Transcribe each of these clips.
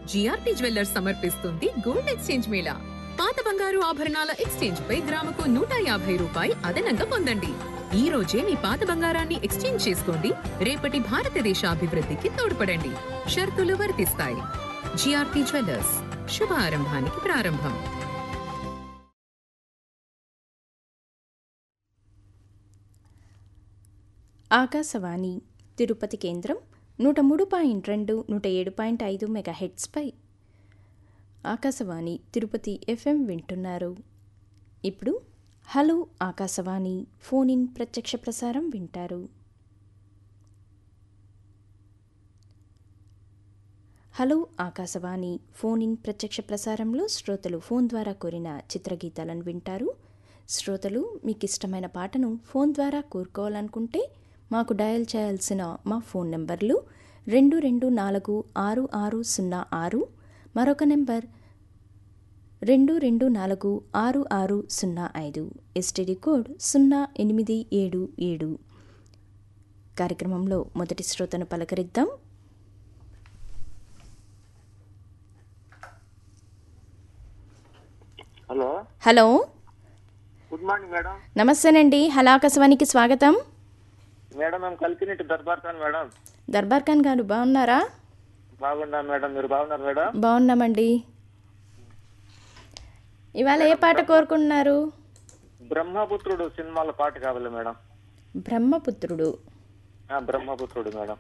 GRP jewellers సమర్పిస్తుంది gold exchange mela పాత బంగారు ఆభరణాల ఎక్స్చేంజ్ పై గ్రాముకు నూట యాభై రూపాయి అదనంగా పొందండి ఈ రోజే మీ పాత బంగారాన్ని ఎక్స్చేంజ్ చేసుకోండి రేపటి భారతదేశ అభివృద్ధికి తోడ్పడండి షరతులు వర్తిస్తాయి జిఆర్పి జ్యువెల్లర్స్ శుభ ఆరంభానికి ప్రారంభం ఆకాశవాణి తిరుపతి కేంద్రం నూట మూడు పాయింట్ రెండు నూట ఏడు పాయింట్ ఐదు మెగా హెడ్స్పై ఆకాశవాణి తిరుపతి ఎఫ్ఎం వింటున్నారు ఇప్పుడు హలో ఆకాశవాణి ఫోన్ ఇన్ ప్రత్యక్ష ప్రసారం వింటారు హలో ఆకాశవాణి ఫోన్ ఇన్ ప్రత్యక్ష ప్రసారంలో శ్రోతలు ఫోన్ ద్వారా కోరిన చిత్రగీతాలను వింటారు శ్రోతలు మీకు ఇష్టమైన పాటను ఫోన్ ద్వారా కోరుకోవాలనుకుంటే మాకు డయల్ చేయాల్సిన మా ఫోన్ నెంబర్లు రెండు రెండు నాలుగు ఆరు ఆరు సున్నా ఆరు మరొక నెంబర్ రెండు రెండు నాలుగు ఆరు ఆరు సున్నా ఐదు ఎస్టీడీ కోడ్ సున్నా ఎనిమిది ఏడు ఏడు కార్యక్రమంలో మొదటి శ్రోతను పలకరిద్దాం hello hello good morning madam నమస్తేనండి హలో ఆకాశవాణికి స్వాగతం మేడం మేము కలికినట్టు దర్బార్ ఖాన్ మేడం దర్బార్ ఖాన్ గారు బాగున్నారా బాగున్నాను మేడం మీరు బాగున్నారు మేడం బాగున్నామండి ఇవాళ ఏ పాట కోరుకుంటున్నారు బ్రహ్మపుత్రుడు సినిమాల పాట కావాలి మేడం బ్రహ్మపుత్రుడు ఆ, బ్రహ్మపుత్రుడు మేడం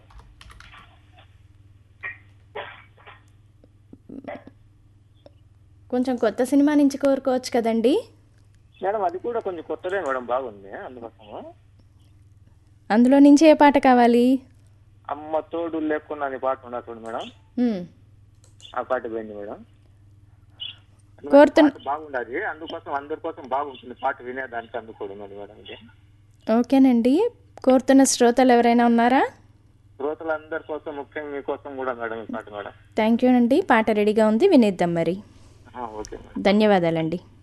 కొంచెం కొత్త సినిమా నుంచి కోరుకోవచ్చు కదండి మేడం అది కూడా కొంచెం కొత్తదే మేడం బాగుంది అందుకోసము అందులో నుంచి ఏ పాట కావాలి అమ్మ తోడు లేకున్నా అని పాట ఉన్నా చూడు మేడం మ్, ఆ పాట పోయింది మేడం కోరుతున్న పాట బాగుండదు అందుకోసం అందరి కోసం బాగుంటుంది పాట వినేదానికి అందుకోడు మేడం ఇది ఓకేనండి కోరుతున్న శ్రోతలు ఎవరైనా ఉన్నారా శ్రోతలందరి కోసం ముఖ్యంగా మీకోసం కూడా మేడం ఈ పాట మేడం థ్యాంక్ యూ అండి పాట రెడీగా ఉంది వినేద్దాం మరి ఆ, ఓకే మేడం ధన్యవాదాలండి